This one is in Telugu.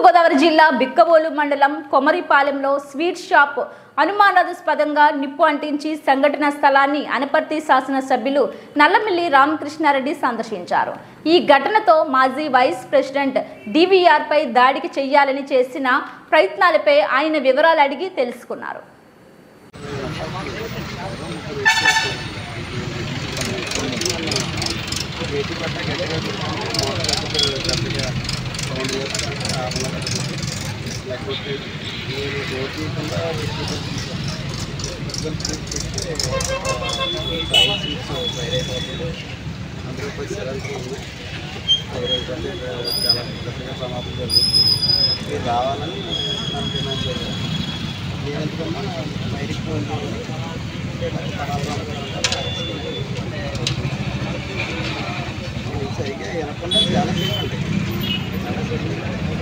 తూర్పుగోదావరి జిల్లా బిక్కబోలు మండలం కొమరిపాలెంలో స్వీట్ షాప్ అనుమానాస్పదంగా నిప్పు అంటించి సంఘటన స్థలాన్ని అనపర్తి శాసనసభ్యులు నల్లమిల్లి రామకృష్ణారెడ్డి సందర్శించారు ఈ ఘటనతో మాజీ వైస్ ప్రెసిడెంట్ డివిఆర్ పై దాడికి చేయాలని చేసిన ప్రయత్నాలపై ఆయన వివరాలు అడిగి తెలుసుకున్నారు ఏటి పట్ట గట్టిగా పెద్దగా సౌండ్ లేకపోతే నేను రోడ్ తీయకుండా అందరూ పోయి సిరంజి ఫైర్ అయిపోతే చాలా పెద్దగా ప్రమాదం జరుగుతుంది మీరు రావాలని నన్ను డిమాండ్ చేశాను నేను ఎందుకన్నా బయటికి ఫోన్ సరిగ్గా వినకుండా చాలా చేసుకుంటాయి చాలా సరిగ్గా